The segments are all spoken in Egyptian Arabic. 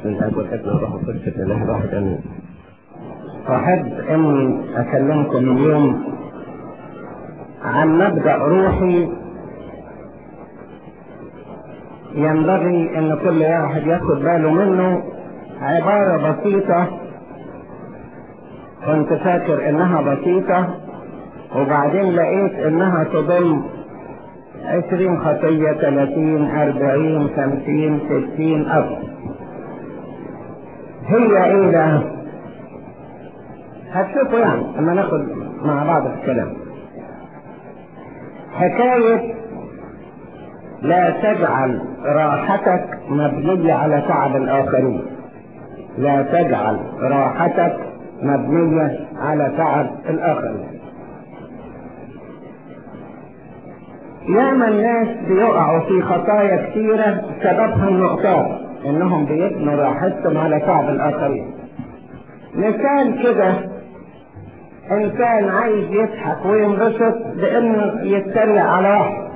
باسم الاب والابن والروح القدس الاله الواحد امين. احب اني اكلمكم اليوم عن مبدا روحي ينبغي ان كل واحد ياخد باله منه عباره بسيطه كنت فاكر انها بسيطه وبعدين لقيت انها تضم عشرين خطية ثلاثين أربعين خمسين ستين أكثر هي ايه ده هتشوفوا يعني اما ناخد مع بعض الكلام حكاية لا تجعل راحتك مبنية على تعب الآخرين لا تجعل راحتك مبنية على تعب الآخرين ياما الناس بيقعوا في خطايا كثيرة سببها النقطات انهم بيبنوا راحتهم على تعب الاخرين مثال كده انسان عايز يضحك وينبسط بانه يتريق على واحد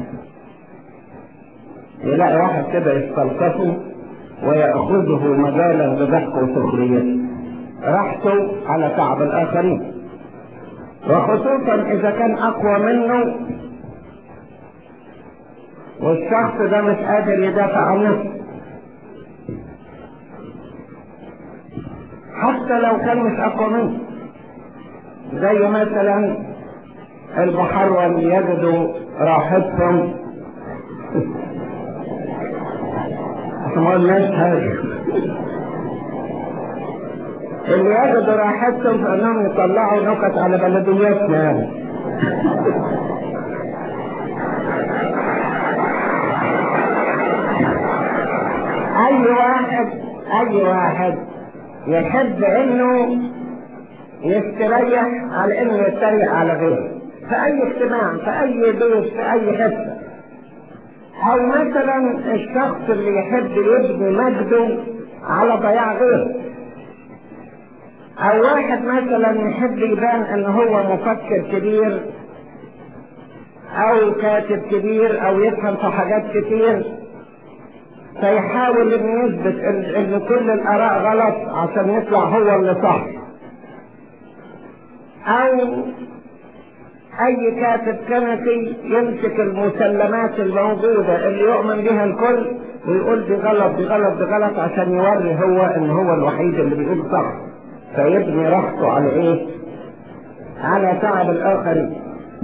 يلاقي واحد كده يستلطفه ويأخذه مجالا بضحك وسخريته راحته على تعب الاخرين وخصوصا اذا كان اقوى منه والشخص ده مش قادر يدافع عن نفسه حتى لو كان مش اقوى منه زي مثلا البحرون يجدوا راحتهم ما قلناش حاجه اللي يجدوا راحتهم في انهم يطلعوا نكت على بلدياتنا يعني اي واحد اي واحد يحب انه يستريح على انه يستريح على غيره في اي اجتماع في اي بيت في اي حته او مثلا الشخص اللي يحب يبني مجده على ضياع غيره او واحد مثلا يحب يبان ان هو مفكر كبير او كاتب كبير او يفهم في حاجات كتير فيحاول انه يثبت ان, إن كل الاراء غلط عشان يطلع هو اللي صح او اي كاتب كنسي يمسك المسلمات الموجودة اللي يؤمن بها الكل ويقول دي غلط دي غلط دي غلط عشان يوري هو ان هو الوحيد اللي بيقول صح فيبني راحته على ايه على تعب الاخرين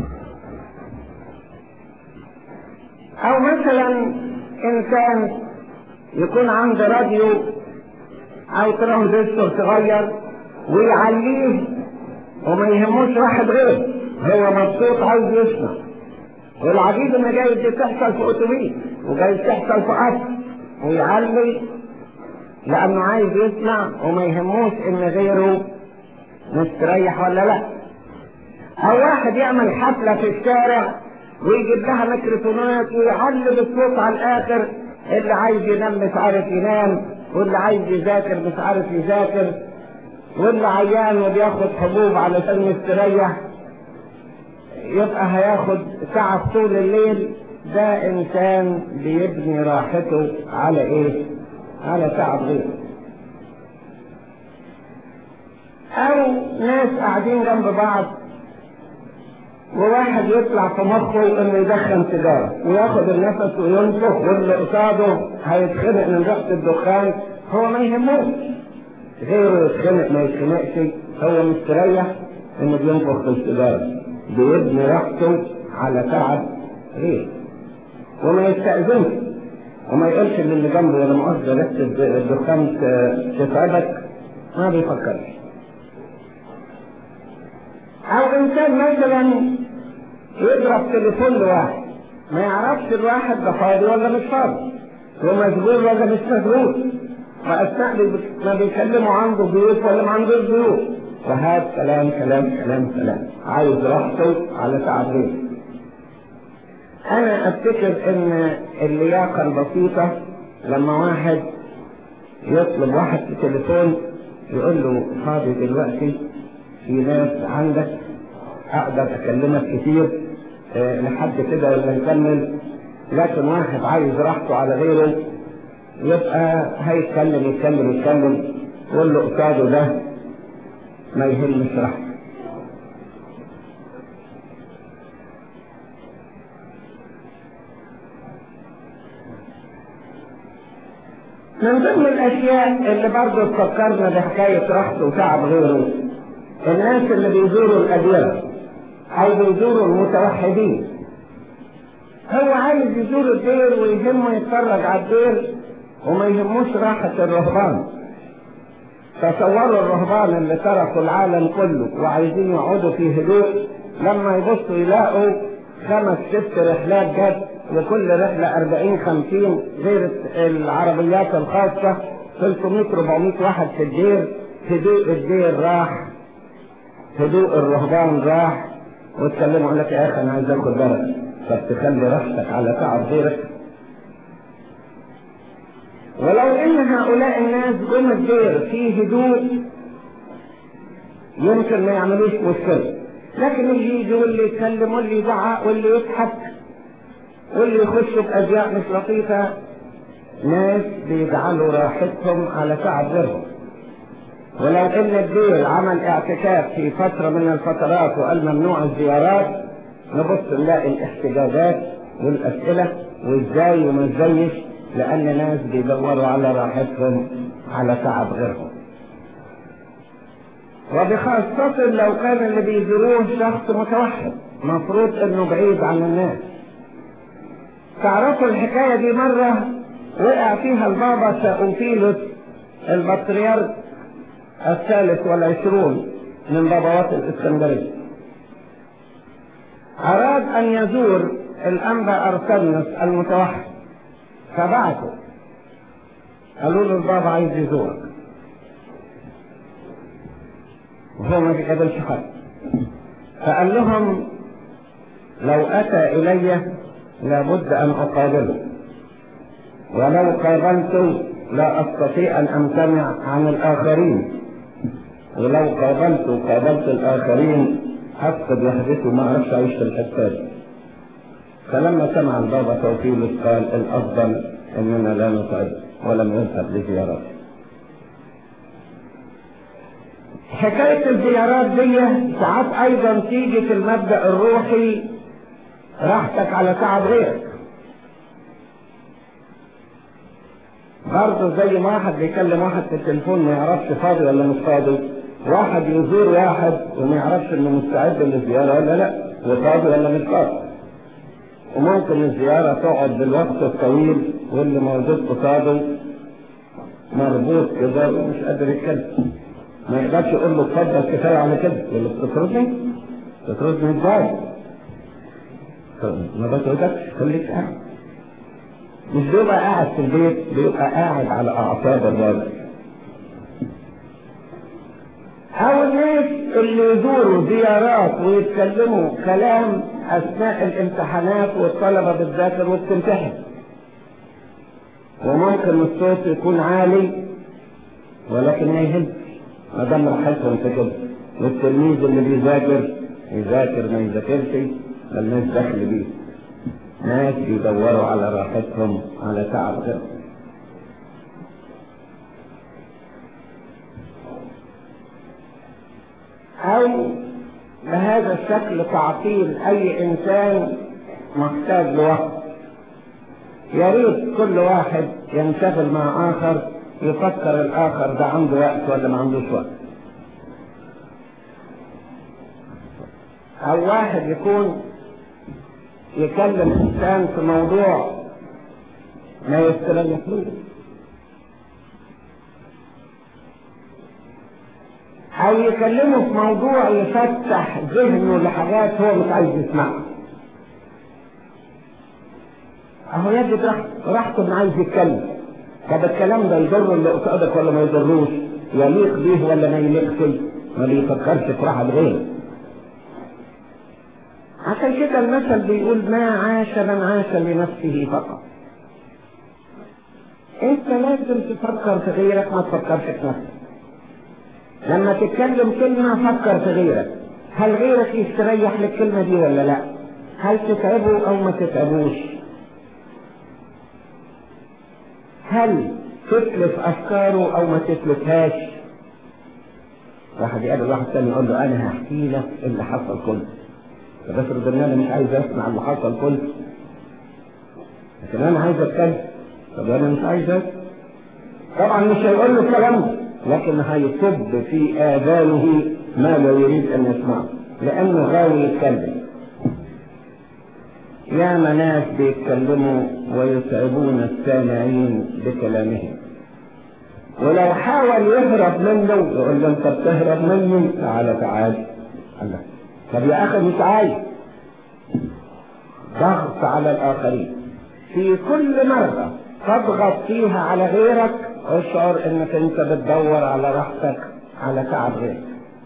او مثلا انسان يكون عنده راديو او ترانزستور صغير ويعليه وما يهموش واحد غيره هو مبسوط عايز يسمع والعجيب ان جاي دي تحصل في اتوبيس وجاي تحصل في قطر ويعلي لانه عايز يسمع وما يهموش ان غيره مستريح ولا لا او واحد يعمل حفلة في الشارع ويجيب لها ميكروفونات ويعلي بالصوت على الاخر اللي عايز ينام مش عارف ينام واللي عايز يذاكر مش عارف يذاكر واللي عيان وبياخد حبوب علشان يستريح يبقى هياخد ساعة طول الليل ده انسان بيبني راحته على ايه على تعب غيره او ناس قاعدين جنب بعض وواحد يطلع في مخه انه يدخن سيجاره وياخد النفس وينفخ واللي قصاده هيتخنق من ريحه الدخان هو ما يهموش غيره يتخنق ما يتخنقش هو مستريح انه بينفخ في السيجاره بيبني راحته على تعب غيره وما يستأذنش وما يقولش للي جنبه ولا مؤاخذة ريحة الدخان تتعبك ما بيفكرش او انسان مثلا يضرب تليفون لواحد ما يعرفش الواحد ده فاضي ولا مش فاضي هو مشغول ولا مش مشغول واثناء ما بيكلموا عنده ضيوف ولا ما عندوش ضيوف وهذا كلام كلام كلام كلام عايز راحته على تعب غيره انا افتكر ان اللياقة البسيطة لما واحد يطلب واحد في التليفون يقول له فاضي دلوقتي في ناس عندك اقدر اكلمك كتير أه لحد كده ولا نكمل لكن واحد عايز راحته على غيره يبقى هيتكلم يتكلم يتكلم واللي قصاده ده ما يهمش رحمه من ضمن الاشياء اللي برضه تفكرنا بحكاية راحته وتعب غيره الناس اللي بيزوروا الاديرة او بيزوروا المتوحدين هو عايز يزور الدير ويهمه يتفرج على الدير وما يهموش راحة الرهبان تصوروا الرهبان اللي تركوا العالم كله وعايزين يقعدوا في هدوء لما يبصوا يلاقوا خمس ست رحلات جت وكل رحلة أربعين خمسين غير العربيات الخاصة 300 400 واحد في الدير هدوء الدير راح هدوء الرهبان راح واتكلموا يقول لك يا اخي انا عايز اخد درس طب تخلي راحتك على تعب غيرك ولو ان هؤلاء الناس جم الدير في هدوء يمكن ما يعملوش مشكلة لكن اللي يجي واللي يتكلم واللي يزعق واللي يضحك واللي يخشوا بأزياء مش لطيفة ناس بيجعلوا راحتهم على تعب غيرهم ولو ان الدير عمل اعتكاف في فترة من الفترات وقال ممنوع الزيارات نبص نلاقي الاحتجاجات والاسئلة وازاي وما ازايش لان ناس بيدوروا على راحتهم على تعب غيرهم وبخاصة لو كان اللي بيزوروه شخص متوحد مفروض انه بعيد عن الناس تعرفوا الحكاية دي مرة وقع فيها البابا ساوفيلوس البطريرك الثالث والعشرون من بابوات الاسكندرية أراد أن يزور الأنبا أرسلنس المتوحد فبعثوا قالوا له البابا عايز يزورك وهو ما بيقابلش حد فقال لهم لو أتى إلي لابد أن أقابله ولو قابلته لا أستطيع أن أمتنع عن الآخرين ولو قابلت وقابلت الآخرين أفقد وحدتي ما أعرفش أعيش في الحتة فلما سمع البابا توفيلوس قال الأفضل أننا لا نتعب ولم يذهب لزيارات حكاية الزيارات دي ساعات أيضا تيجي في المبدأ الروحي راحتك على تعب غيرك برضه زي ما واحد بيكلم واحد في التليفون ما يعرفش فاضي ولا مش فاضي واحد يزور واحد وما يعرفش انه مستعد للزيارة ولا لا وفاضي ولا مش فاضي وممكن الزيارة تقعد بالوقت الطويل واللي موجود قصاده مربوط كده ومش قادر يتكلم ما يقدرش يقول له اتفضل كفاية على كده يقول له بتطردني بتطردني ازاي ما بتقعدكش خليك قاعد مش بيبقى قاعد في البيت بيبقى قاعد على اعصاب الراجل او الناس اللي يزوروا زيارات ويتكلموا كلام اثناء الامتحانات والطلبة بتذاكر وبتمتحن وممكن الصوت يكون عالي ولكن ما يهمش ما دام راحتهم في كده والتلميذ اللي بيذاكر يذاكر ما يذاكرش ملناش دخل بيه ناس يدوروا على راحتهم على تعب غيرهم او بهذا الشكل تعطيل اي انسان محتاج لوقت يا ريت كل واحد ينشغل مع اخر يفكر الاخر ده عنده وقت ولا ما عندوش وقت او واحد يكون يكلم انسان في موضوع ما يستريحلوش او يكلمه في موضوع يفتح ذهنه لحاجات هو مش عايز يسمعها اهو يجد راحته راحته انه عايز يتكلم طب الكلام ده يضر اللي قصادك ولا ما يضروش يليق بيه ولا ما يليقش ما بيفكرش في راحة غيره عشان كده المثل بيقول ما عاش من عاش لنفسه فقط انت لازم تفكر في غيرك ما تفكرش في نفسك لما تتكلم كلمة فكر في غيرك هل غيرك يستريح للكلمة دي ولا لا هل تتعبه او ما تتعبوش هل تتلف افكاره او ما تتلفهاش واحد يقابل واحد تاني يقول له انا هحكي لك اللي حصل كله طب افرض ان انا مش عايز اسمع اللي حصل كله لكن انا عايز اتكلم طب انا مش عايز اسمع طبعا مش هيقول له الكلام ده لكن هيصب في اذانه ما لا يريد ان يسمعه لانه غاوي يتكلم يا ناس بيتكلموا ويتعبون السامعين بكلامهم ولو حاول يهرب منه يقول له انت بتهرب مني تعالى تعالى الله طب يا اخي مش عايز ضغط على الاخرين في كل مرة تضغط فيها على غيرك اشعر انك انت بتدور على راحتك على تعب غيرك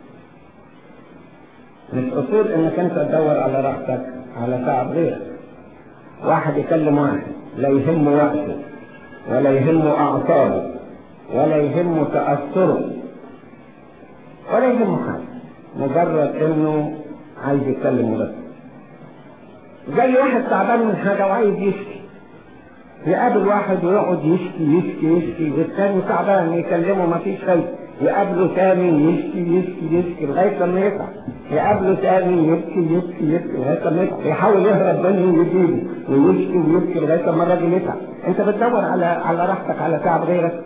مش اصول انك انت تدور على راحتك على تعب غيرك واحد يكلم واحد لا يهمه وقته ولا يهمه اعصابه ولا يهمه تأثره ولا يهمه حاجة مجرد انه عايز يتكلم بس زي واحد تعبان من حاجة وعايز يشكي يقابل واحد ويقعد يشكي يشكي يشكي والتاني تعبان يكلمه ما فيش خير يقابله تاني يشكي يشكي يشكي لغاية لما يتعب يقابله تاني يبكي يبكي يبكي لغاية لما يتعب يحاول يهرب منه ويجيبه ويشكي ويبكي لغاية لما الراجل يتعب انت بتدور على على راحتك على تعب غيرك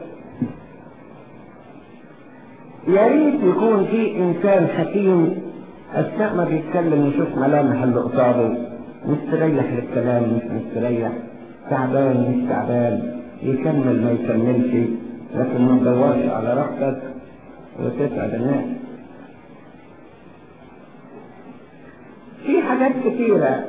يا ريت يكون في انسان حكيم اثناء ما بيتكلم يشوف ملامح اللي قصاده مستريح للكلام مش مستريح تعبان مش تعبان يكمل ما يكملش لكن ما تدورش على راحتك وتسعد الناس في حاجات كتيرة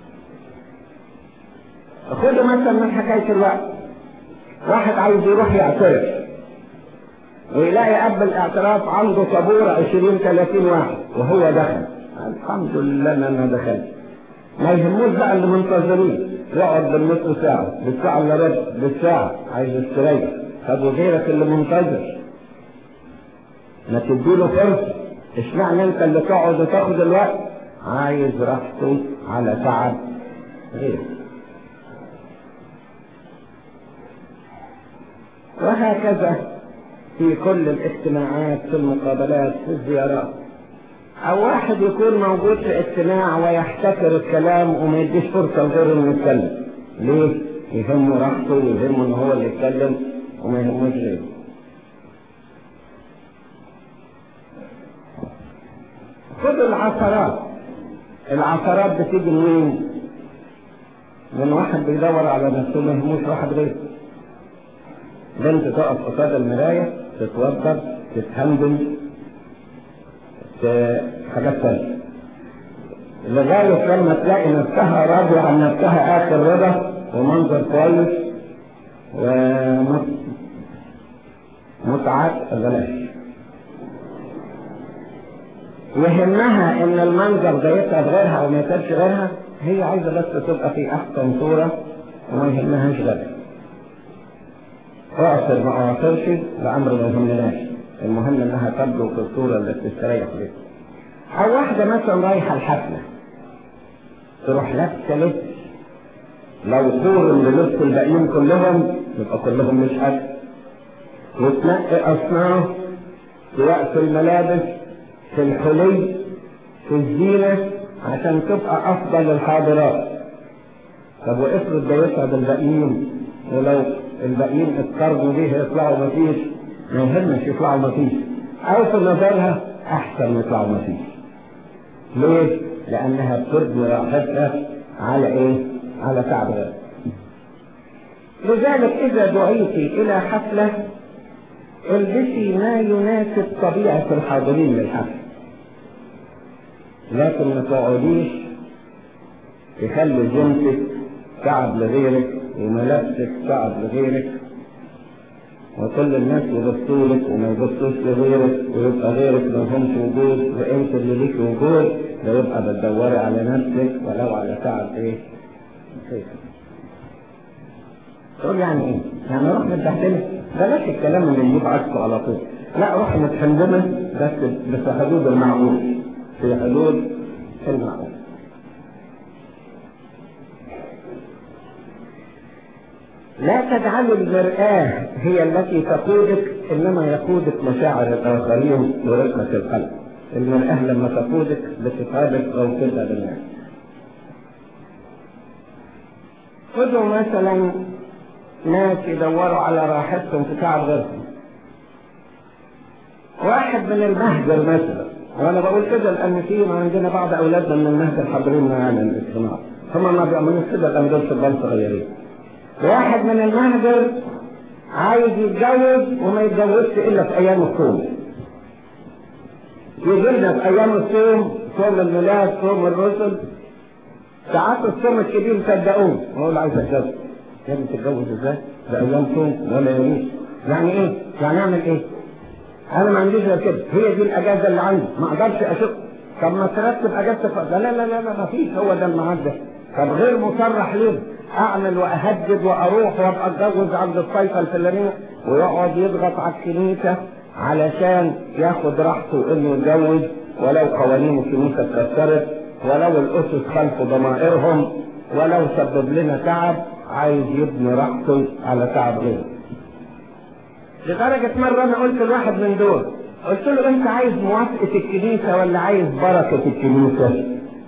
خدوا مثلا من حكاية الوقت واحد عايز يروح يعترف ويلاقي قبل الاعتراف عنده طابور 20 30 واحد وهو دخل الحمد لله ان انا دخلت ما يهموش بقى اللي منتظرين يقعد بالنص ساعة بالساعة الا ربع بالساعة عايز يستريح طب وغيرك اللي منتظر ما تديله فرصة اشمعنى انت اللي تقعد وتاخد الوقت عايز راحته على تعب غيره وهكذا في كل الاجتماعات في المقابلات في الزيارات او واحد يكون موجود في اجتماع ويحتكر الكلام وما يديش فرصة لغيره انه يتكلم ليه؟ يهمه راحته ويهمه ان هو اللي يتكلم وما يهموش غيره خدوا العثرات العثرات بتيجي منين؟ من واحد بيدور على نفسه ما يهموش واحد غيره بنت تقف قصاد المراية تتوضب تتهندل حاجات تانية لغاية لما تلاقي نفسها راضية عن نفسها آخر رضا ومنظر كويس ومتعة بلاش يهمها ان المنظر ده يتعب غيرها وما يتعبش غيرها هي عايزة بس تبقى في احسن صورة وما يهمهاش غيرها اعصر ما اعصرش الامر ما يهمناش المهم انها تبدو في الصورة اللي تستريح بيها او واحدة مثلا رايحة الحفلة تروح لابسة لبس لو قورن بلبس الباقيين كلهم يبقى كلهم مش حاجة وتنقي اصناف سواء في الملابس في الحلي في الزينة عشان تبقى افضل الحاضرات طب وافرض ده يسعد الباقيين ولو الباقيين اتقربوا بيه يطلعوا مفيش ما يهمش يطلعوا مفيش او في نظرها احسن يطلعوا مفيش ليه؟ لانها بتبني راحتها على ايه؟ على تعب غيرها لذلك اذا دعيت الى حفلة البسي ما يناسب طبيعة الحاضرين للحفلة لكن ما تقعديش تخلي جنسك تعب لغيرك وملابسك تعب لغيرك وكل الناس يبصوا لك وما يبصوش لغيرك ويبقى غيرك ما لهمش وجود وانت اللي ليك وجود ده يبقى بتدوري على نفسك ولو على تعب ايه؟ خير. تقول يعني ايه؟ يعني روح متبهدله بلاش الكلام اللي يجيب عكسه على طول لا روح متحملة بس في حدود المعقول في حدود المعقول. 'المعقول لا تجعل المرآة هي التي تقودك إنما يقودك مشاعر الآخرين ورقة القلب المرآة لما تقودك بتتعبك أو كده بالناس خذوا مثلا ناس يدوروا على راحتهم في تعب غيرهم واحد من المهجر مثلا وانا بقول كده لان في عندنا بعض اولادنا من المهجر حاضرين معانا الاجتماع هم ما بيعملوش كده لان دول شباب صغيرين واحد من المهجر عايز يتجوز وما يتجوزش الا في ايام الصوم يجي لنا في ايام الصوم صوم الميلاد صوم الرسل ساعات الصوم الكبير صدقوه نقول عايز اتجوز يا ابني تتجوز ازاي؟ ده ايام صوم ولا يومين يعني ايه؟ يعني اعمل ايه؟ انا ما عنديش غير كده هي دي الاجازه اللي عندي ما اقدرش اشوف طب ما ترتب اجازتك لا لا لا لا ما فيش هو ده الميعاد ده طب غير مصرح ليه؟ اعمل واهدد واروح وابقى اتجوز عند الصيفه الفلانيه ويقعد يضغط على الكنيسه علشان ياخد راحته انه يتجوز ولو قوانين الكنيسه اتكسرت ولو الاسس خلف ضمائرهم ولو سبب لنا تعب عايز يبني راحته على تعب غيره لدرجة مرة أنا قلت لواحد من دول قلت له أنت عايز موافقة الكنيسة ولا عايز بركة الكنيسة؟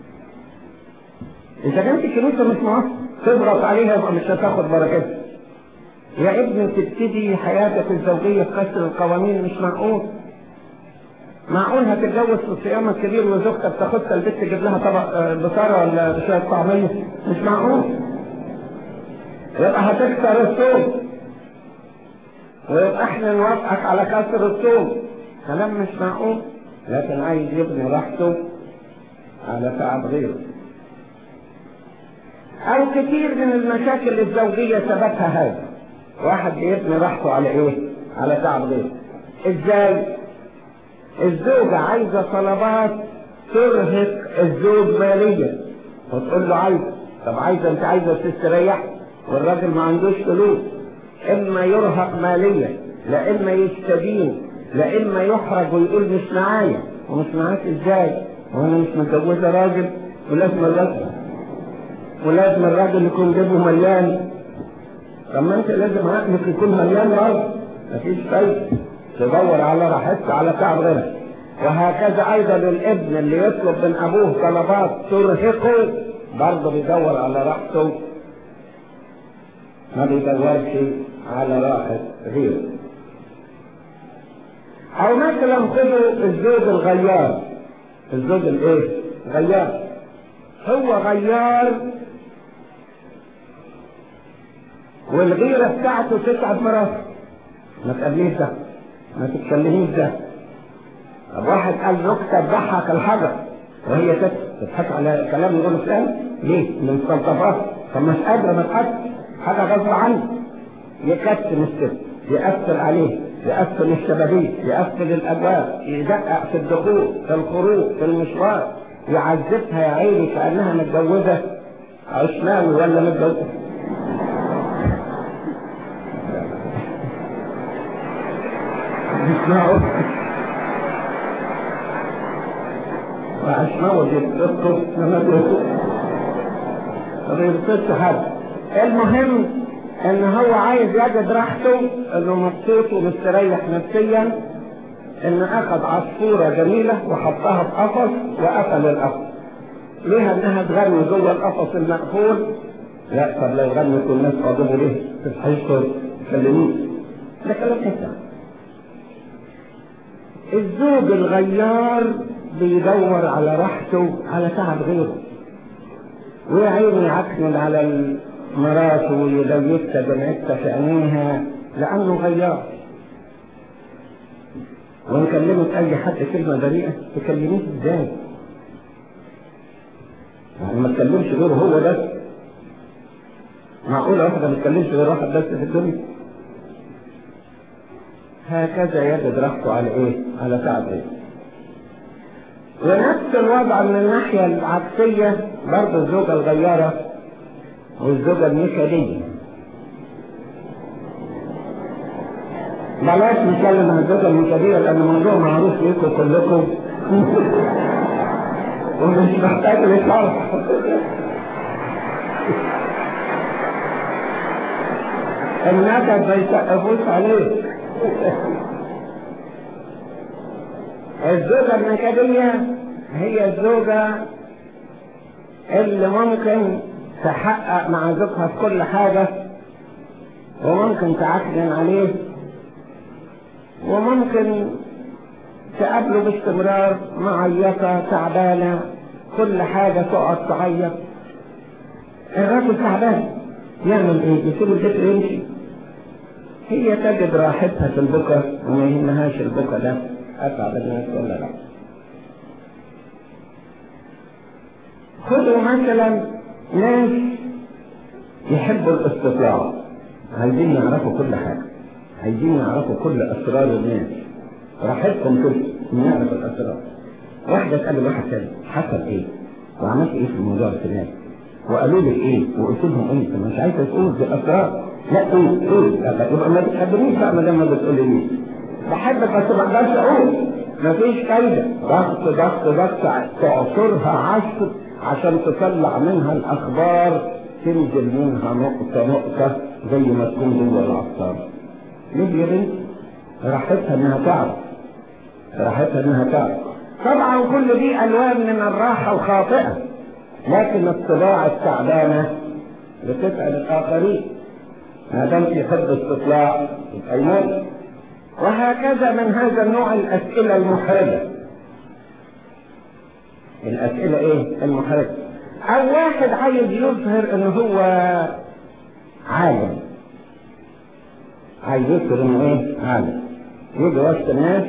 إذا كانت الكنيسة مش موافقة تضغط عليها يبقى مش هتاخد بركتها. يا ابني تبتدي حياتك الزوجية بكسر القوانين مش معقول. معقول هتتجوز في الصيام الكبير وزوجتك تاخدها البيت تجيب لها طبق بصارة ولا شوية طعمية؟ مش معقول. يبقى هتكسر الصوم. ويبقى احنا نوافقك على كسر الصوم كلام مش معقول لكن عايز يبني راحته على تعب غيره او كثير من المشاكل الزوجية سببها هذا واحد بيبني راحته على ايه على تعب غيره ازاي الزوجة عايزة طلبات ترهق الزوج ماليا وتقول له عايز طب عايزة انت عايزة تستريح والراجل ما عندوش فلوس اما يرهق ماليا لا اما يستدين لا اما يحرج ويقول مش معايا ومش معاك ازاي وانا مش متجوزه راجل ولازم الراجل ولازم الراجل يكون جيبه مليان طب ما انت لازم عقلك يكون مليان راجل مفيش فايده تدور على راحتك على تعب غيرك وهكذا ايضا الابن اللي يطلب من ابوه طلبات ترهقه برضه بيدور على راحته ما بيدورش على راحة غيره او مثلا خذوا الزوج الغيار الزوج الايه غيار هو غيار والغيرة بتاعته تتعب مراته ما تقابليش ده ما تتكلميش ده طب واحد قال نكتة تضحك الحجر وهي تضحك على كلام يقول فلان ليه؟ من مستلطفات طب مش قادرة ما تحكي حاجة غصب عنه يكتم الست يقفل عليه يقفل الشبابيك يقفل الابواب يدقق في الدخول في الخروج في المشوار يعذبها يا عيني كانها متجوزه عشماوي ولا متجوزه اسمعوا وعشماوي بيتقصوا لما ما بيبصش حد المهم ان هو عايز يجد راحته انه مبسوط ومستريح نفسيا ان اخذ عصفورة جميلة وحطها في قفص وقفل القفص ليه انها تغني جوه القفص المقفول لا طب لو غنت الناس غضبوا ليه تصحيش تكلميه ده كلام حسن الزوج الغيار بيدور على راحته على تعب غيره ويا عيني يعكنن على مراته ويبيتها بنعتها في عينيها لأنه غيار وإن كلمت أي حد كلمة بريئة تكلميه إزاي؟ يعني ما تكلمش غيره هو بس معقولة واحدة ما تكلمش غير واحد بس في الدنيا هكذا يجد راحته على إيه؟ على تعب إيه؟ ونفس الوضع من الناحية العكسية برضه الزوجة الغيارة والزوجة المثالية بلاش نتكلم عن الزوجة المثالية لأن الموضوع معروف ليكم كلكم ومش محتاج لشرح النكد ما يسقفوش عليه الزوجة النكدية هي الزوجة اللي ممكن تحقق مع زوجها في كل حاجة وممكن تعكنن عليه وممكن تقابله باستمرار معيطة تعبانة كل حاجة تقعد تعيط الراجل تعبان يعمل ايه؟ يسيب البيت ويمشي هي تجد راحتها في البكا وما يهمهاش البكا ده اتعب الناس ولا لا خذوا مثلا ناس يحبوا الاستطلاع عايزين يعرفوا كل حاجة عايزين يعرفوا كل اسرار الناس راحتكم كده نعرف الاسرار واحدة تقابل واحد تاني حصل ايه وعملت ايه في الموضوع الفلاني وقالوا لي ايه وقلت لهم ايه انت مش عايز تقول دي اسرار لا ايه ايه يبقى ما بتحبنيش بقى ما دام ما بتقولي لي بحبك بس ما اقدرش اقول مفيش فايدة ضغط ضغط ضغط تعصرها عصر عشان تطلع منها الاخبار تنزل منها نقطة نقطة زي ما تكون جوه العصار ليه يا بنت راحتها انها تعرف راحتها انها تعرف طبعا كل دي الوان من الراحة الخاطئة لكن الطباع التعبانة بتسأل الاخرين ما دام في حد استطلاع يبقى يموت وهكذا من هذا النوع الاسئلة المحرجة الاسئلة ايه المحرجة او واحد عايز يظهر ان هو عالم عايز يظهر انه ايه عالم يجي وسط الناس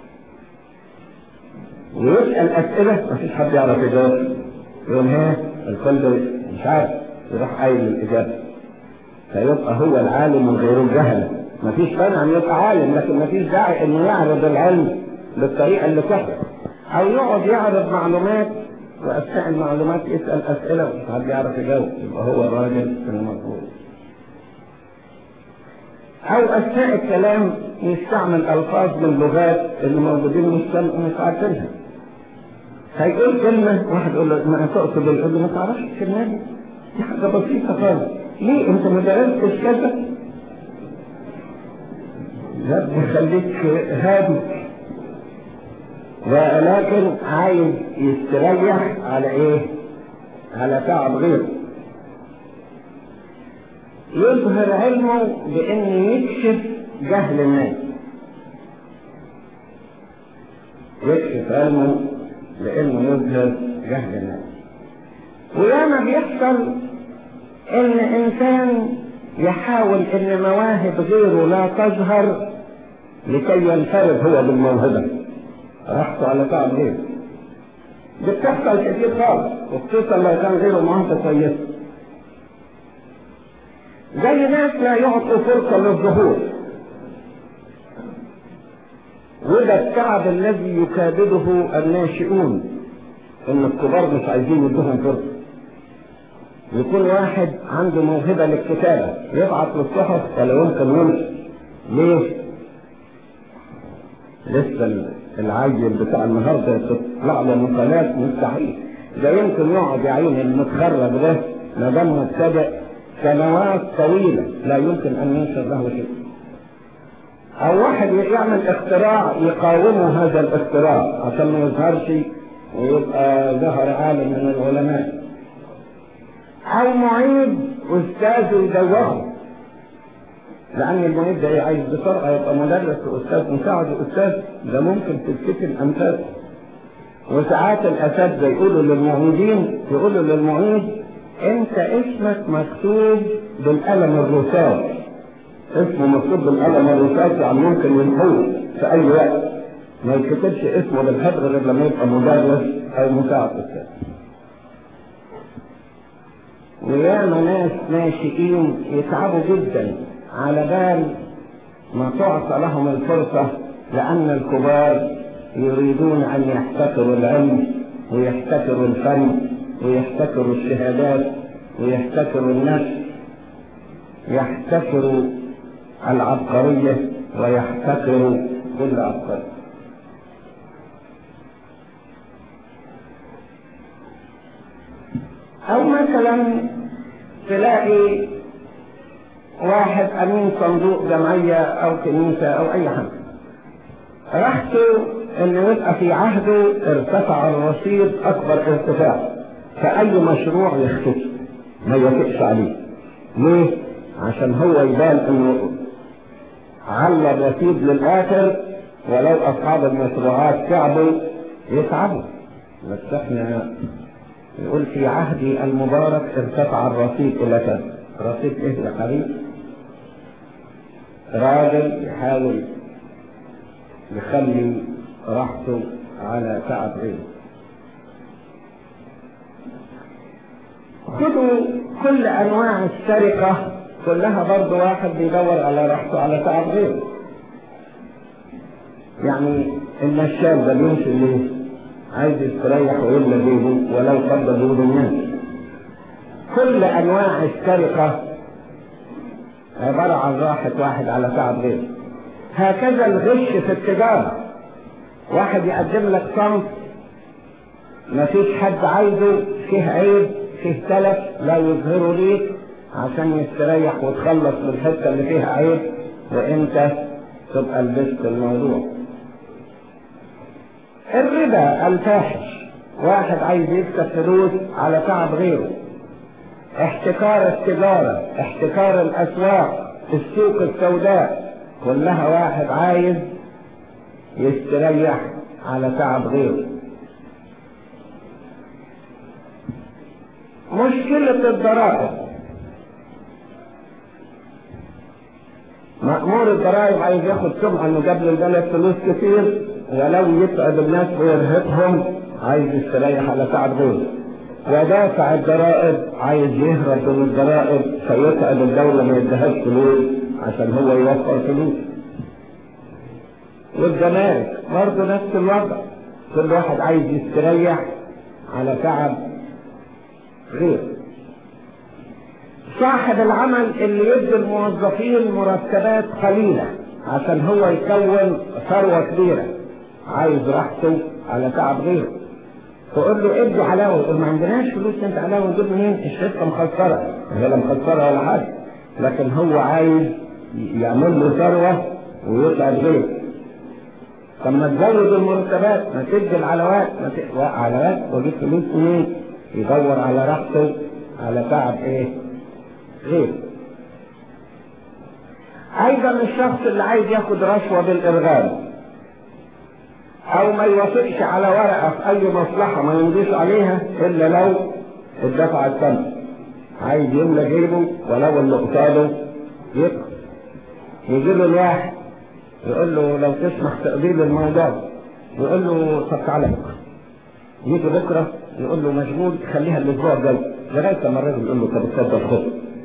ويسأل اسئلة مفيش حد يعرف يجاوب يقول ها الكل مش عارف يروح قايل الاجابة فيبقى هو العالم من غير الجهل مفيش مانع ان يبقى عالم لكن مفيش داعي انه يعرض العلم بالطريقة اللي تحت او يقعد يعرض معلومات واثناء المعلومات يسأل اسئلة ومش حد يعرف يجاوب يبقى هو الراجل المظبوط او اثناء الكلام يستعمل الفاظ من اللغات اللي موجودين مش مش عارفينها هيقول كلمة واحد يقول له ما تقصد يقول له ما تعرفش الكلمة دي دي حاجة بسيطة خالص ليه انت ما درستش كذا لا خليك هادي ولكن عايز يستريح على ايه على تعب غيره يظهر علمه بان يكشف جهل الناس يكشف علمه لانه يظهر جهل الناس وياما بيحصل ان انسان يحاول ان مواهب غيره لا تظهر لكي ينفرد هو بالموهبة راحته على تعب غيره دي بتحصل كتير خالص وخصوصا لو كان غيره موهبة كويسة زي ناس لا يعطوا فرصة للظهور وده التعب الذي يكابده الناشئون ان الكبار مش عايزين يدوهم فرصة يكون واحد عنده موهبة للكتابة يبعث للصحف ولا يمكن يمشي ليه؟ لسه العيل بتاع النهارده تطلع له مقالات مستحيل ده يمكن يقعد يا عيني المتخرج ده ما دام مبتدئ سنوات طويلة لا يمكن أن ينشر له شيء أو واحد يعمل اختراع يقاومه هذا الاختراع عشان ما يظهرش ويبقى ظهر عالم من العلماء أو معيد أستاذ يدوره لأن المعيد ده عايز بسرعة يبقى مدرس وأستاذ مساعد وأستاذ ده ممكن تتكتل أمثال وساعات الأساتذة يقولوا للمعيدين يقولوا للمعيد أنت اسمك مكتوب بالقلم الرصاص اسمه مكتوب بالقلم الرصاص يعني ممكن ينحوه في أي وقت ما يكتبش اسمه بالحبر غير لما يبقى مدرس أو مساعد أستاذ وياما ناس ناشئين يتعبوا جدا على بال ما تعطى لهم الفرصة لأن الكبار يريدون أن يحتكروا العلم ويحتكروا الفن ويحتكروا الشهادات ويحتكروا النفس يحتكروا العبقرية ويحتكروا كل عبقري أو مثلا تلاقي واحد امين صندوق جمعية او كنيسة او اي حاجة راحته ان يبقى في عهده ارتفع الرصيد اكبر ارتفاع فاي مشروع يختفي ما يوافقش عليه ليه عشان هو يبان انه على الرصيد للاخر ولو اصحاب المشروعات تعبوا يتعبوا بس احنا يقول في عهدي المبارك ارتفع الرصيد الى كذا رصيد ايه يا حبيبي راجل يحاول يخلي راحته على تعب غيره خذوا كل انواع السرقة كلها برضه واحد بيدور على راحته على تعب غيره يعني النشال ده بيمشي ليه؟ عايز يستريح ويملى بيته ولو قدر بيوت الناس كل انواع السرقة عبارة عن راحة واحد على تعب غيره هكذا الغش في التجارة واحد يقدم لك صنف مفيش حد عايزه فيه عيب فيه تلف لا يظهره ليك عشان يستريح وتخلص من الحته اللي فيها عيب وانت تبقى لبست الموضوع الربا الفاحش واحد عايز يكسب فلوس على تعب غيره احتكار التجارة احتكار الاسواق السوق السوداء كلها واحد عايز يستريح على تعب غيره مشكلة الضرائب مأمور الضرائب عايز ياخد سمعة انه جاب للبلد فلوس كتير ولو يتعب الناس ويرهقهم عايز يستريح على تعب غيره ودافع الضرائب عايز يهرب من الضرائب فيتعب الدولة ما يدهاش فلوس عشان هو يوفر فلوس والجمارك برضه نفس الوضع كل واحد عايز يستريح على تعب غيره صاحب العمل اللي يدي الموظفين مرتبات قليلة عشان هو يكون ثروة كبيرة عايز راحته على تعب غيره تقول له ادي علاوة يقول ما عندناش فلوس انت علاوة نجيب منين الشركة مخسرة هي لا مخسرة ولا حاجة لكن هو عايز يعمل له ثروة ويتعب غيره طب ما تزود المرتبات ما تدي العلاوات ما ت... علاوات واجيب فلوس منين يدور على راحته على تعب ايه غير ايضا الشخص اللي عايز ياخد رشوة بالارغام او ما يوافقش على ورقة في اي مصلحة ما يمضيش عليها الا لو الدفع الثمن عايز يملى جيبه ولو اللي قصاده يبقى يجي له الواحد يقول له لو تسمح تقبيل الموضوع يقول له طب تعالى بكره يجي بكره يقول له مشغول خليها الاسبوع الجاي لغايه لما الراجل يقول له طب اتفضل خد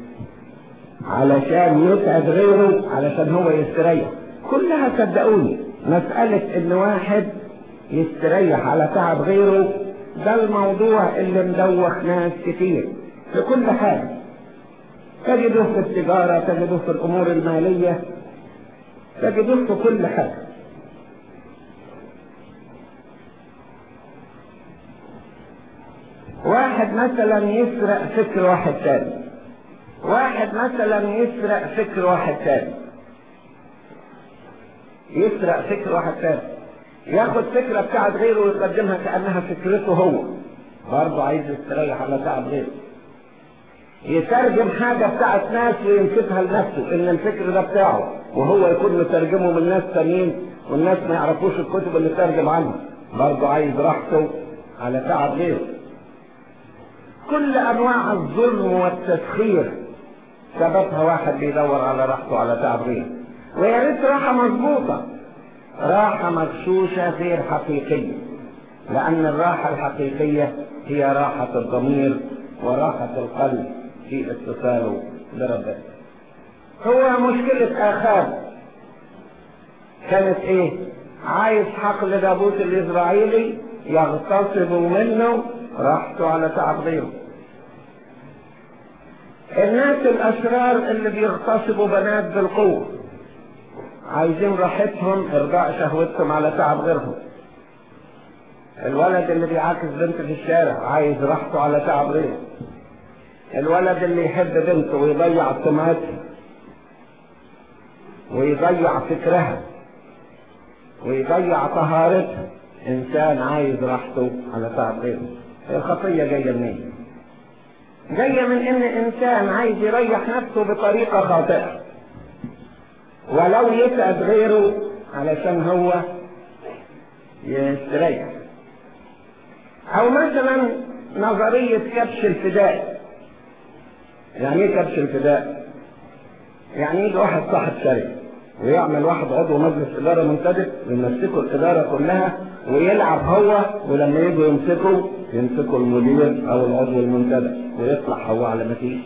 علشان يسعد غيره علشان هو يستريح كلها صدقوني مسألة ان واحد يستريح على تعب غيره ده الموضوع اللي مدوخ ناس كتير في كل حاجة تجده في التجارة تجده في الامور المالية تجده في كل حاجة واحد مثلا يسرق فكر واحد تاني واحد مثلا يسرق فكر واحد تاني يسرق فكر واحد تاني ياخد فكرة بتاعت غيره ويقدمها كأنها فكرته هو برضه عايز يستريح على تعب غيره يترجم حاجة بتاعت ناس وينسبها لنفسه ان الفكر ده بتاعه وهو يكون مترجمه من ناس تانيين والناس ما يعرفوش الكتب اللي ترجم عنها برضه عايز راحته على تعب غيره كل انواع الظلم والتسخير سببها واحد بيدور على راحته على تعب غيره ويا ريت راحه مظبوطه راحه مغشوشه غير حقيقيه لان الراحه الحقيقيه هي راحه الضمير وراحه القلب في اتصاله بربنا هو مشكله اخاب كانت ايه عايز حقل داوود الاسرائيلي يغتصب منه راحته على تعب غيره الناس الاشرار اللي بيغتصبوا بنات بالقوه عايزين راحتهم ارضاء شهوتهم على تعب غيرهم الولد اللي بيعاكس بنت في الشارع عايز راحته على تعب غيره الولد اللي يحب بنته ويضيع سمعته ويضيع فكرها ويضيع طهارتها انسان عايز راحته على تعب غيره الخطيه جايه منين جايه من ان انسان عايز يريح نفسه بطريقه خاطئه ولو يتعب غيره علشان هو يستريح او مثلا نظريه كبش الفداء يعني ايه كبش الفداء يعني يجي واحد صاحب شركه ويعمل واحد عضو مجلس إدارة منتدب ويمسكوا الإدارة كلها ويلعب هو ولما يجوا يمسكوا يمسكوا المدير أو العضو المنتدب ويطلع هو على ما فيش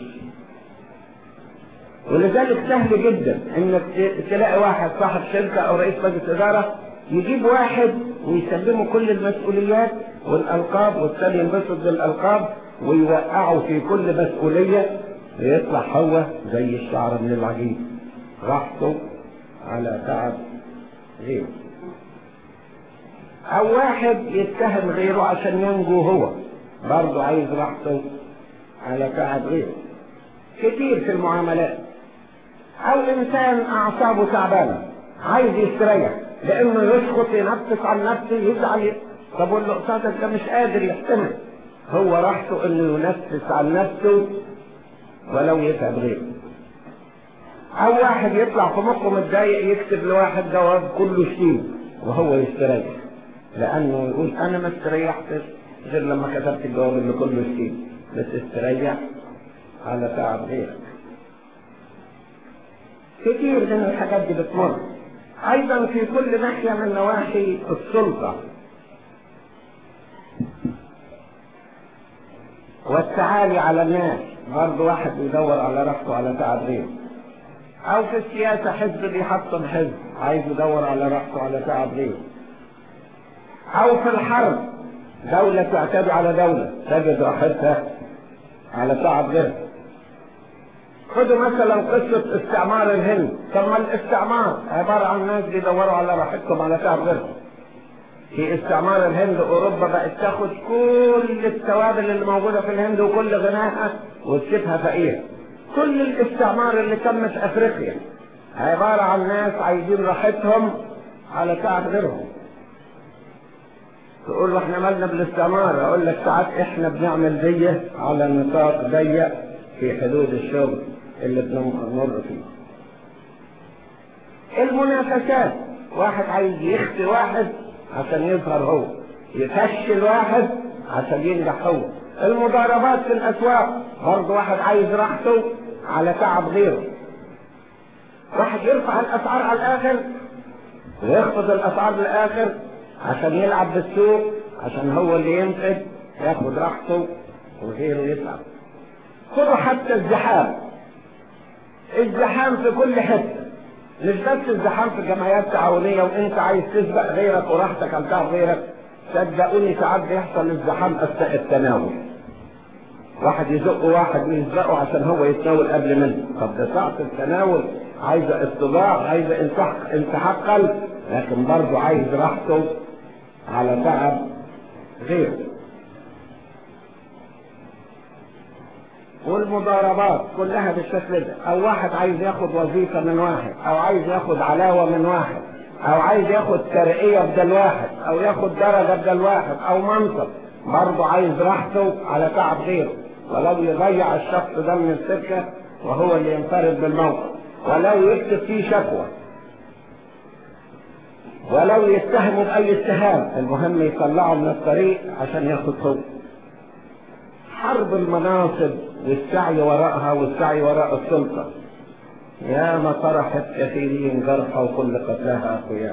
ولذلك سهل جدا انك تلاقي واحد صاحب شركة او رئيس مجلس ادارة يجيب واحد ويسلمه كل المسؤوليات والالقاب والثاني ينبسط بالالقاب ويوقعه في كل مسؤولية ويطلع هو زي الشعر من العجيب راحته على تعب غيره او واحد يتهم غيره عشان ينجو هو برضه عايز راحته على تعب غيره كتير في المعاملات او انسان اعصابه تعبانه عايز يستريح لانه يسقط ينفس عن نفسه يزعل طب واللي قصادك ده مش قادر يحتمل هو راحته انه ينفس عن نفسه ولو يتعب غيره او واحد يطلع في مخه متضايق يكتب لواحد جواب كله شتيم وهو يستريح لانه يقول انا ما استريحتش غير لما كتبت الجواب اللي كله شتيم بتستريح على تعب غيرك كتير من الحاجات دي بتمر ايضا في كل ناحية من نواحي السلطة والتعالي على الناس برضه واحد بيدور على راحته على تعب غيره او في السياسة حزب بيحطم حزب عايز يدور على راحته على تعب غيره او في الحرب دولة تعتدي على دولة تجد راحتها على تعب غيرها خدوا مثلا قصة استعمار الهند طب ما الاستعمار عبارة عن ناس بيدوروا على راحتهم على تعب غيرهم في استعمار الهند اوروبا بقت تاخد كل التوابل اللي موجودة في الهند وكل غناها وتسيبها فقيرة كل الاستعمار اللي تم في افريقيا عبارة عن ناس عايزين راحتهم على تعب غيرهم تقول له احنا مالنا بالاستعمار اقول لك ساعات احنا بنعمل دي على نطاق ضيق في حدود الشغل اللي بنمر فيه المنافسات واحد عايز يخفي واحد عشان يظهر هو يفشل واحد عشان ينجح هو المضاربات في الاسواق برضه واحد عايز راحته على تعب غيره واحد يرفع الاسعار على الاخر ويخفض الاسعار للاخر عشان يلعب بالسوق عشان هو اللي ينفذ ياخد راحته وغيره يتعب خذوا حتى الزحام الزحام في كل حته مش بس الزحام في جمعيات تعاونيه وانت عايز تسبق غيرك وراحتك على تعب غيرك صدقوني ساعات بيحصل الزحام اثناء التناول واحد يزق واحد ويسبقه عشان هو يتناول قبل منه طب ده ساعة التناول عايزة اتباع عايزة انسحاق انسحاق قلب لكن برضه عايز راحته على تعب غيره والمضاربات كلها بالشكل ده او واحد عايز ياخد وظيفة من واحد او عايز ياخد علاوة من واحد او عايز ياخد ترقية بدل واحد او ياخد درجة بدل واحد او منصب برضه عايز راحته على تعب غيره ولو يضيع الشخص ده من السكة وهو اللي ينفرد بالموقف ولو يكتب فيه شكوى ولو يتهموا بأي اتهام المهم يطلعوا من الطريق عشان ياخد هو حرب المناصب والسعي وراءها والسعي وراء السلطة يا ما طرحت كثيرين جرحى وكل قتلاها أخويا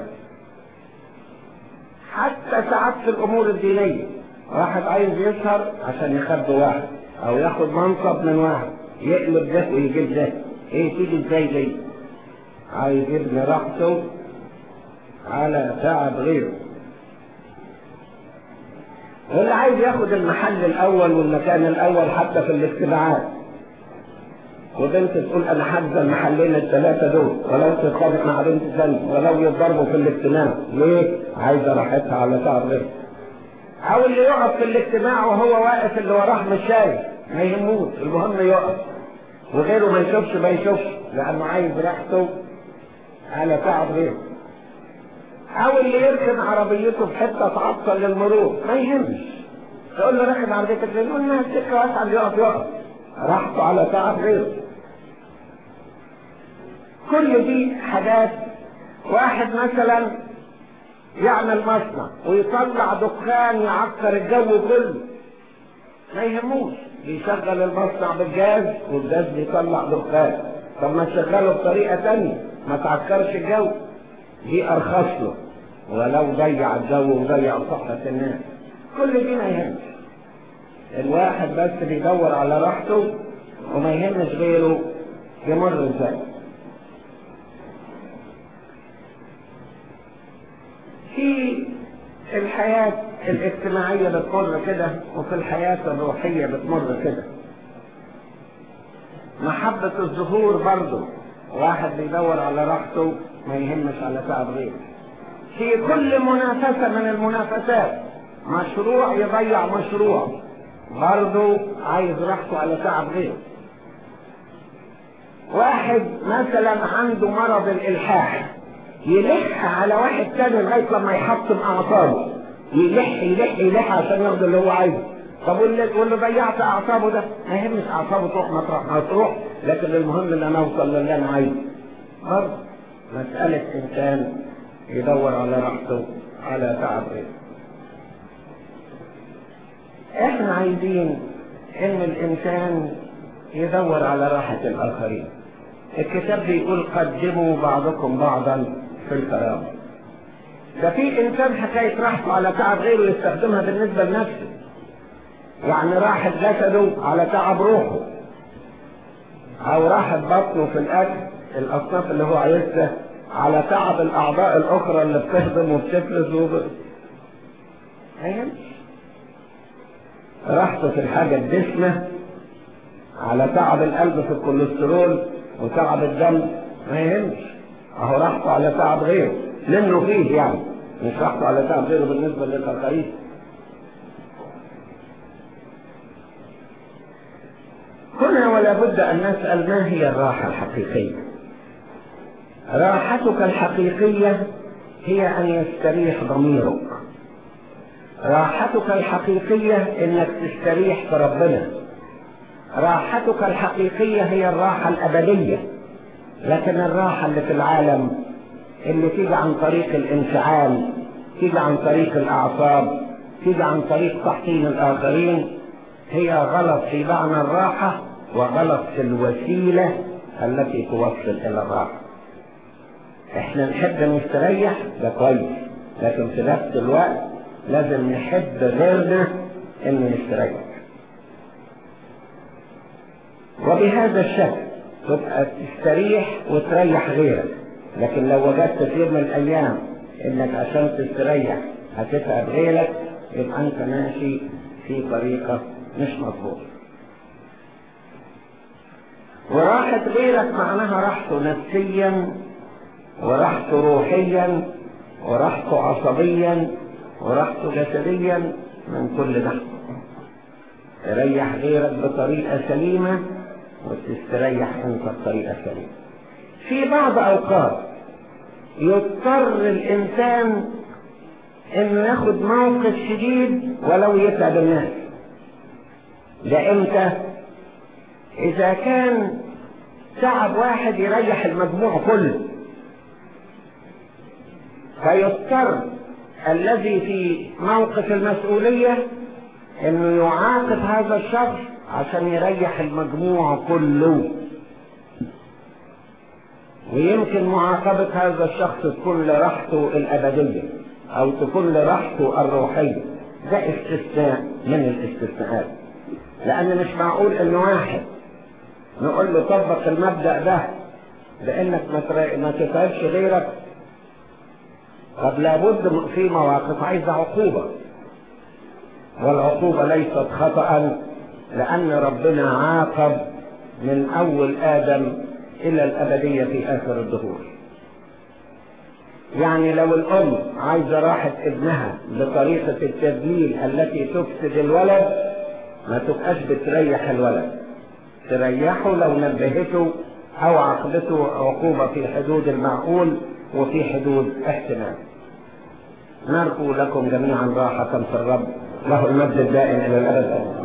حتى ساعات في الأمور الدينية واحد عايز يسهر عشان يخبي واحد أو ياخد منصب من واحد يقلب ده ويجيب ده إيه تيجي إزاي دي عايز يبني راحته على تعب غيره واللي عايز ياخد المحل الاول والمكان الاول حتى في الاجتماعات وبنت تقول انا حاجزه المحلين الثلاثه دول ولو تتخانق مع بنت ثانيه ولو يتضربوا في الاجتماع ليه؟ عايزه راحتها على تعب غيرها او اللي يقف في الاجتماع وهو واقف اللي وراه مش شايف ما يهموش المهم يقف وغيره ما يشوفش ما يشوفش لانه عايز راحته على تعب غيره او اللي يركن عربيته في حته تعطل للمرور ما يهمش تقول له راكب عربيتك فين يقول لها السكه واسعه يقف يقف راحته على تعب غيره كل دي حاجات واحد مثلا يعمل مصنع ويطلع دخان يعكر الجو كله ما يهموش بيشغل المصنع بالجاز والجاز بيطلع دخان طب ما تشغله بطريقه تانية ما تعكرش الجو دي ارخص له ولو ضيع الجو وضيع صحة الناس كل دي ما يهمش الواحد بس بيدور على راحته وما يهمش غيره يمر ازاي في الحياة الاجتماعية بتمر كده وفي الحياة الروحية بتمر كده محبة الظهور برضه واحد بيدور على راحته ما يهمش على تعب غيره في كل منافسة من المنافسات مشروع يضيع مشروع برضه عايز راحته على تعب غيره واحد مثلا عنده مرض الإلحاح يلح على واحد تاني لغاية لما يحطم أعصابه يلح يلح يلح عشان ياخد اللي هو عايزه طب واللي واللي ضيعت أعصابه ده ما يهمش أعصابه تروح مطرح ما تروح لكن المهم إن أنا أوصل للي أنا عايزه برضه مسألة إنسان يدور على راحته على تعب غيره احنا عايزين ان الانسان يدور على راحة الاخرين الكتاب بيقول قدموا بعضكم بعضا في الكرامة ده في انسان حكاية راحته على تعب غيره يستخدمها بالنسبة لنفسه يعني راحة جسده على تعب روحه او راحة بطنه في الاكل الاصناف اللي هو عايزها على تعب الاعضاء الاخرى اللي بتهضم وبتفلس وب... راحته في الحاجة الدسمة على تعب القلب في الكوليسترول وتعب الدم ما يهمش اهو راحته على تعب غيره لانه فيه يعني مش راحته على تعب غيره بالنسبة للآخرين هنا ولا بد أن نسأل ما هي الراحة الحقيقية راحتك الحقيقية هي أن يستريح ضميرك راحتك الحقيقية انك تستريح في ربنا راحتك الحقيقية هي الراحة الأبدية لكن الراحة اللي في العالم اللي تيجي عن طريق الانفعال تيجي عن طريق الأعصاب تيجي عن طريق تحطيم الآخرين هي غلط في معنى الراحة وغلط في الوسيلة التي توصل إلى الراحة احنا نحب نستريح ده كويس لكن في نفس الوقت لازم نحب غيرنا انه يستريح وبهذا الشكل تبقى تستريح وتريح غيرك لكن لو وجدت في يوم من الايام انك عشان تستريح هتتعب غيرك يبقى انت ماشي في طريقة مش مظبوطة وراحة غيرك معناها راحته نفسيا وراحته روحيا وراحته عصبيا وراحته جسديا من كل ده تريح غيرك بطريقة سليمة وتستريح انت بطريقة سليمة في بعض اوقات يضطر الانسان انه ياخد موقف شديد ولو يتعب الناس ده امتى اذا كان تعب واحد يريح المجموع كله فيضطر الذي في موقف المسؤولية انه يعاقب هذا الشخص عشان يريح المجموع كله ويمكن معاقبة هذا الشخص تكون لراحته الأبدية أو تكون لراحته الروحية ده استثناء من الاستثناءات لأن مش معقول إن واحد نقول له طبق المبدأ ده بإنك ما تتعبش غيرك قد لابد في مواقف عايزة عقوبة والعقوبة ليست خطأ لأن ربنا عاقب من أول آدم إلى الأبدية في آخر الدهور يعني لو الأم عايزة راحة ابنها بطريقة التدليل التي تفسد الولد ما تبقاش بتريح الولد تريحه لو نبهته أو عاقبته عقوبة في حدود المعقول وفي حدود احتمال نرجو لكم جميعا راحة في الرب له المجد الدائم إلى الأبد